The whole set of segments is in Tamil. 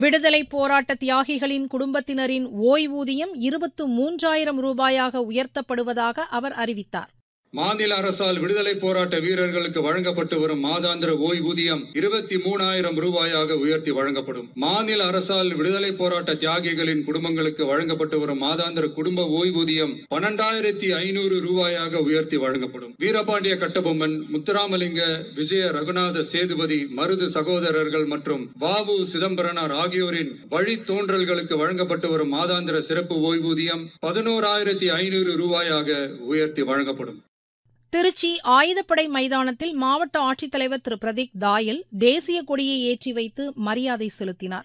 விடுதலை போராட்ட தியாகிகளின் குடும்பத்தினரின் ஓய்வூதியம் இருபத்து மூன்றாயிரம் ரூபாயாக உயர்த்தப்படுவதாக அவர் அறிவித்தார் மாநில அரசால் விடுதலை போராட்ட வீரர்களுக்கு வழங்கப்பட்டு வரும் மாதாந்திர ஓய்வூதியம் இருபத்தி மூணாயிரம் ரூபாயாக உயர்த்தி வழங்கப்படும் மாநில அரசால் விடுதலை போராட்ட தியாகிகளின் குடும்பங்களுக்கு வழங்கப்பட்டு வரும் மாதாந்திர குடும்ப ஓய்வூதியம் பன்னெண்டாயிரத்தி ஐநூறு ரூபாயாக உயர்த்தி வழங்கப்படும் வீரபாண்டிய கட்டபொம்மன் முத்துராமலிங்க விஜய ரகுநாத சேதுபதி மருது சகோதரர்கள் மற்றும் வாவு சிதம்பரனார் ஆகியோரின் வழி தோன்றல்களுக்கு வழங்கப்பட்டு வரும் மாதாந்திர சிறப்பு ஓய்வூதியம் பதினோராயிரத்தி ஐநூறு ரூபாயாக உயர்த்தி வழங்கப்படும் திருச்சி ஆயுதப்படை மைதானத்தில் மாவட்ட ஆட்சித்தலைவர் திரு பிரதீக் தாயல் தேசிய கொடியை ஏற்றி வைத்து மரியாதை செலுத்தினார்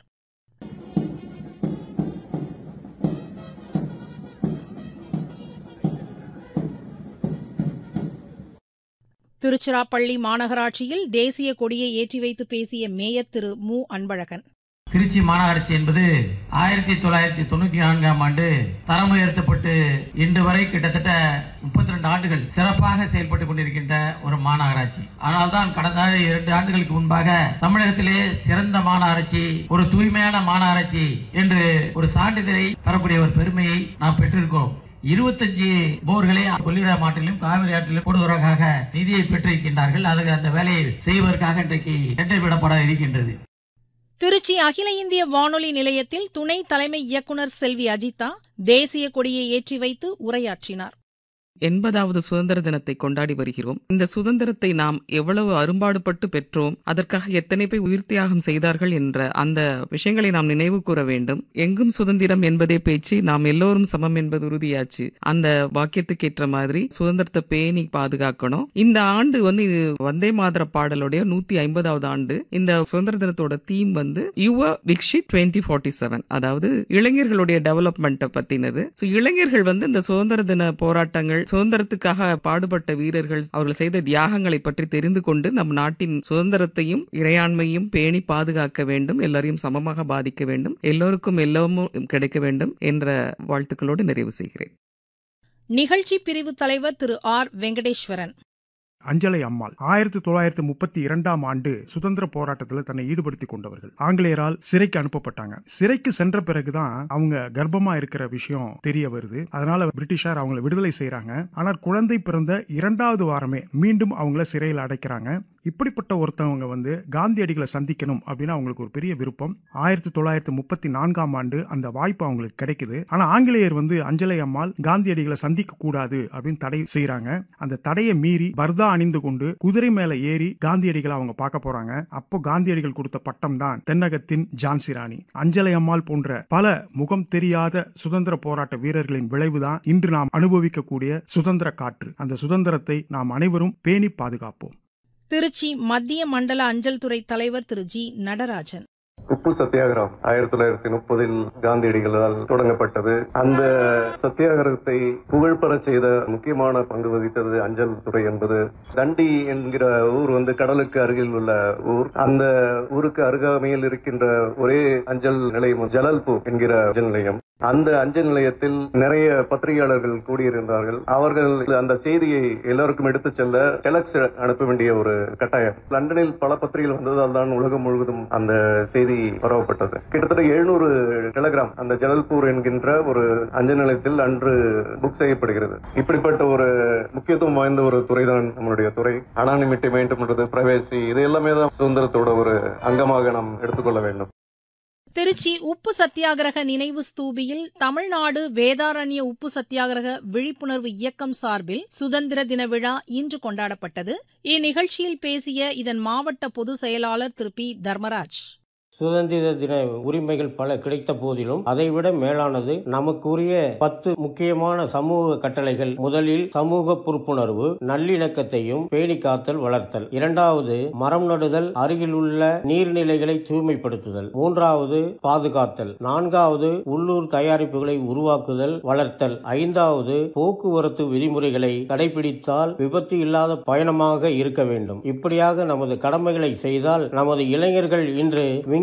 திருச்சிராப்பள்ளி மாநகராட்சியில் தேசிய கொடியை ஏற்றி வைத்து பேசிய மேயர் திரு மு அன்பழகன் திருச்சி மாநகராட்சி என்பது ஆயிரத்தி தொள்ளாயிரத்தி தொண்ணூத்தி நான்காம் ஆண்டு தரம் உயர்த்தப்பட்டு இன்று வரை கிட்டத்தட்ட முப்பத்தி ரெண்டு ஆண்டுகள் சிறப்பாக செயல்பட்டுக் கொண்டிருக்கின்ற ஒரு மாநகராட்சி ஆனால்தான் கடந்த இரண்டு ஆண்டுகளுக்கு முன்பாக தமிழகத்திலே சிறந்த மாநகராட்சி ஒரு தூய்மையான மாநகராட்சி என்று ஒரு சான்றிதழை பெறக்கூடிய ஒரு பெருமையை நாம் பெற்றிருக்கிறோம் இருபத்தஞ்சு போர்களை கொள்ளிட மாட்டிலும் காவிரி ஆற்றிலும் போடுவதற்காக நிதியை பெற்றிருக்கின்றார்கள் அதுக்கு அந்த வேலையை செய்வதற்காக இன்றைக்கு டெண்டர் விடப்பட இருக்கின்றது திருச்சி அகில இந்திய வானொலி நிலையத்தில் துணை தலைமை இயக்குநர் செல்வி அஜிதா தேசிய கொடியை ஏற்றி வைத்து உரையாற்றினார் எண்பதாவது சுதந்திர தினத்தை கொண்டாடி வருகிறோம் இந்த சுதந்திரத்தை நாம் எவ்வளவு அரும்பாடுபட்டு பெற்றோம் அதற்காக எத்தனை பேர் உயிர் தியாகம் செய்தார்கள் என்ற அந்த விஷயங்களை நாம் நினைவு கூற வேண்டும் எங்கும் சுதந்திரம் என்பதே பேச்சு நாம் எல்லோரும் சமம் என்பது உறுதியாச்சு அந்த வாக்கியத்துக்கு ஏற்ற மாதிரி சுதந்திரத்தை பேணி பாதுகாக்கணும் இந்த ஆண்டு வந்து இது வந்தே மாதர பாடலுடைய நூத்தி ஐம்பதாவது ஆண்டு இந்த சுதந்திர தினத்தோட தீம் வந்து Yuva Viksit twenty forty seven அதாவது இளைஞர்களுடைய டெவலப்மெண்ட்டை பத்தினது ஸோ இளைஞர்கள் வந்து இந்த சுதந்திர தின போராட்டங்கள் சுதந்திரத்துக்காக பாடுபட்ட வீரர்கள் அவர்கள் செய்த தியாகங்களை பற்றி தெரிந்து கொண்டு நம் நாட்டின் சுதந்திரத்தையும் இறையாண்மையும் பேணி பாதுகாக்க வேண்டும் எல்லாரையும் சமமாக பாதிக்க வேண்டும் எல்லோருக்கும் எல்லாமும் கிடைக்க வேண்டும் என்ற வாழ்த்துக்களோடு நிறைவு செய்கிறேன் நிகழ்ச்சி பிரிவு தலைவர் திரு ஆர் வெங்கடேஸ்வரன் அஞ்சலை அம்மாள் ஆயிரத்தி தொள்ளாயிரத்தி முப்பத்தி இரண்டாம் ஆண்டு சுதந்திர போராட்டத்தில் தன்னை ஈடுபடுத்திக் கொண்டவர்கள் ஆங்கிலேயரால் சிறைக்கு அனுப்பப்பட்டாங்க சிறைக்கு சென்ற பிறகுதான் அவங்க கர்ப்பமா இருக்கிற விஷயம் தெரிய வருது அதனால பிரிட்டிஷார் அவங்களை விடுதலை செய்யறாங்க ஆனால் குழந்தை பிறந்த இரண்டாவது வாரமே மீண்டும் அவங்கள சிறையில் அடைக்கிறாங்க இப்படிப்பட்ட ஒருத்தவங்க வந்து காந்தியடிகளை சந்திக்கணும் அப்படின்னு அவங்களுக்கு ஒரு பெரிய விருப்பம் ஆயிரத்தி தொள்ளாயிரத்தி முப்பத்தி நான்காம் ஆண்டு அந்த வாய்ப்பு அவங்களுக்கு கிடைக்குது ஆனா ஆங்கிலேயர் வந்து அஞ்சலை அம்மாள் காந்தியடிகளை சந்திக்க கூடாது அப்படின்னு தடை செய்யறாங்க அந்த தடையை மீறி பர்தா அணிந்து கொண்டு குதிரை மேல ஏறி காந்தியடிகளை அவங்க பார்க்க போறாங்க அப்போ காந்தியடிகள் கொடுத்த பட்டம் தான் தென்னகத்தின் ஜான்சி ராணி அஞ்சலை அம்மாள் போன்ற பல முகம் தெரியாத சுதந்திர போராட்ட வீரர்களின் விளைவுதான் இன்று நாம் அனுபவிக்கக்கூடிய சுதந்திர காற்று அந்த சுதந்திரத்தை நாம் அனைவரும் பேணி பாதுகாப்போம் திருச்சி மத்திய மண்டல அஞ்சல் துறை தலைவர் திரு ஜி நடராஜன் உப்பு சத்தியாகிரம் ஆயிரத்தி தொள்ளாயிரத்தி முப்பதில் காந்தியடிகளால் தொடங்கப்பட்டது அந்த சத்தியாகிரகத்தை புகழ்பெறச் செய்த முக்கியமான பங்கு வகித்தது அஞ்சல் துறை என்பது தண்டி என்கிற ஊர் வந்து கடலுக்கு அருகில் உள்ள ஊர் அந்த ஊருக்கு அருகாமையில் இருக்கின்ற ஒரே அஞ்சல் நிலையம் ஜலல்பூர் என்கிற அஞ்சல் நிலையம் அந்த அஞ்சல் நிலையத்தில் நிறைய பத்திரிகையாளர்கள் கூடியிருந்தார்கள் அவர்கள் அந்த செய்தியை எல்லோருக்கும் எடுத்துச் செல்ல டெலக்ஸ் அனுப்ப வேண்டிய ஒரு கட்டாயம் லண்டனில் பல பத்திரிகைகள் வந்ததால் தான் உலகம் முழுவதும் அந்த செய்தி பரவப்பட்டது கிட்டத்தட்ட எழுநூறு டெலகிராம் அந்த ஜலல்பூர் என்கின்ற ஒரு அஞ்சல் நிலையத்தில் அன்று புக் செய்யப்படுகிறது இப்படிப்பட்ட ஒரு முக்கியத்துவம் வாய்ந்த ஒரு துறைதான் நம்மளுடைய துறை அனானிமிட்டி மெயின்டைன் பண்றது பிரைவேசி இது எல்லாமே தான் சுதந்திரத்தோட ஒரு அங்கமாக நாம் எடுத்துக்கொள்ள வேண்டும் திருச்சி உப்பு சத்தியாகிரக நினைவு ஸ்தூபியில் தமிழ்நாடு வேதாரண்ய உப்பு சத்தியாகிரக விழிப்புணர்வு இயக்கம் சார்பில் சுதந்திர தின விழா இன்று கொண்டாடப்பட்டது இந்நிகழ்ச்சியில் பேசிய இதன் மாவட்ட பொதுச் செயலாளர் திரு பி தர்மராஜ் சுதந்திர தின உரிமைகள் பல கிடைத்த போதிலும் அதைவிட மேலானது நமக்குரிய பத்து முக்கியமான சமூக கட்டளைகள் முதலில் சமூக பொறுப்புணர்வு நல்லிணக்கத்தையும் பேணி காத்தல் வளர்த்தல் இரண்டாவது மரம் நடுதல் அருகிலுள்ள நீர்நிலைகளை தூய்மைப்படுத்துதல் மூன்றாவது பாதுகாத்தல் நான்காவது உள்ளூர் தயாரிப்புகளை உருவாக்குதல் வளர்த்தல் ஐந்தாவது போக்குவரத்து விதிமுறைகளை கடைபிடித்தால் விபத்து இல்லாத பயணமாக இருக்க வேண்டும் இப்படியாக நமது கடமைகளை செய்தால் நமது இளைஞர்கள் இன்று விஞ்ஞான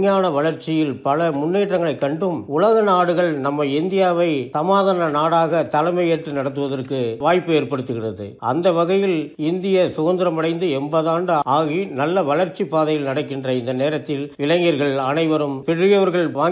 விஞ்ஞான வளர்ச்சியில் பல முன்னேற்றங்களை கண்டும் உலக நாடுகள் நம்ம இந்தியாவை சமாதான நாடாக தலைமையேற்று நடத்துவதற்கு வாய்ப்பு ஏற்படுத்துகிறது அந்த வகையில் இந்திய சுதந்திரமடைந்து எண்பது ஆண்டு ஆகி நல்ல வளர்ச்சி பாதையில் நடக்கின்ற இந்த நேரத்தில் இளைஞர்கள் அனைவரும் பெரியவர்கள்